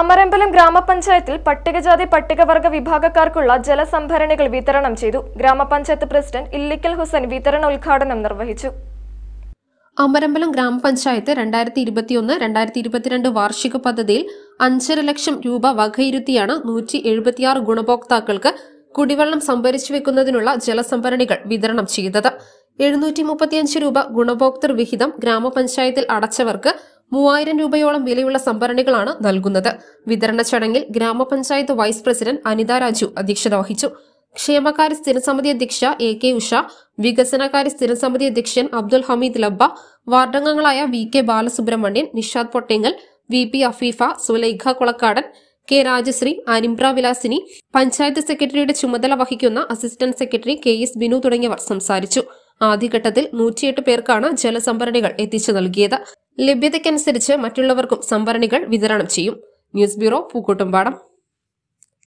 അമരമ്പലം ഗ്രാമപഞ്ചായത്തിൽ പട്ടികജാതി പട്ടികവർഗ വിഭാഗക്കാർക്കുള്ള ജലസംഭരണികൾ വിതരണം ചെയ്തു ഗ്രാമപഞ്ചായത്ത് പ്രസിഡന്റ് ഇല്ലിക്കൽ ഹുസൈൻ വിതരണ ഉദ്ഘാടനം നിർവഹിച്ചു അമരമ്പലം ഗ്രാമപഞ്ചായത്ത് രണ്ടായിരത്തി ഇരുപത്തിയൊന്ന് രണ്ടായിരത്തി ഇരുപത്തിരണ്ട് വാർഷിക പദ്ധതിയിൽ അഞ്ചര ലക്ഷം രൂപ വകയിരുത്തിയാണ് നൂറ്റി എഴുപത്തിയാറ് ഗുണഭോക്താക്കൾക്ക് കുടിവെള്ളം സംഭരിച്ചു വെക്കുന്നതിനുള്ള ജലസംഭരണികൾ വിതരണം ചെയ്തത് എഴുന്നൂറ്റി മുപ്പത്തിയഞ്ച് രൂപ ഗുണഭോക്തൃ വിഹിതം ഗ്രാമപഞ്ചായത്തിൽ അടച്ചവർക്ക് മൂവായിരം രൂപയോളം വിലയുള്ള സംഭരണികളാണ് നൽകുന്നത് വിതരണ ചടങ്ങിൽ ഗ്രാമപഞ്ചായത്ത് വൈസ് പ്രസിഡന്റ് അനിത രാജു അധ്യക്ഷത വഹിച്ചു ക്ഷേമകാര്യ സ്ഥിരസമിതി അധ്യക്ഷ എ കെ ഉഷ വികസനകാര്യ സ്ഥിരസമിതി അധ്യക്ഷൻ അബ്ദുൽ ഹമീദ് ലബ്ബ വാർഡംഗങ്ങളായ V K Balasubramanian Nishad Pottengal V P Afeefa Sulaikha Kulakkadan K Rajasree Animbra Vilasini panchayat സെക്രട്ടറിയുടെ ചുമതല വഹിക്കുന്ന assistant secretary K S Binu തുടങ്ങിയവർ സംസാരിച്ചു ആദ്യഘട്ടത്തിൽ നൂറ്റിയെട്ട് പേർക്കാണ് ജലസംഭരണികൾ എത്തിച്ചു നൽകിയത് ലഭ്യതയ്ക്കനുസരിച്ച് മറ്റുള്ളവർക്കും സംഭരണികൾ വിതരണം ചെയ്യും ന്യൂസ് ബ്യൂറോ പൂക്കോട്ടുംപാടം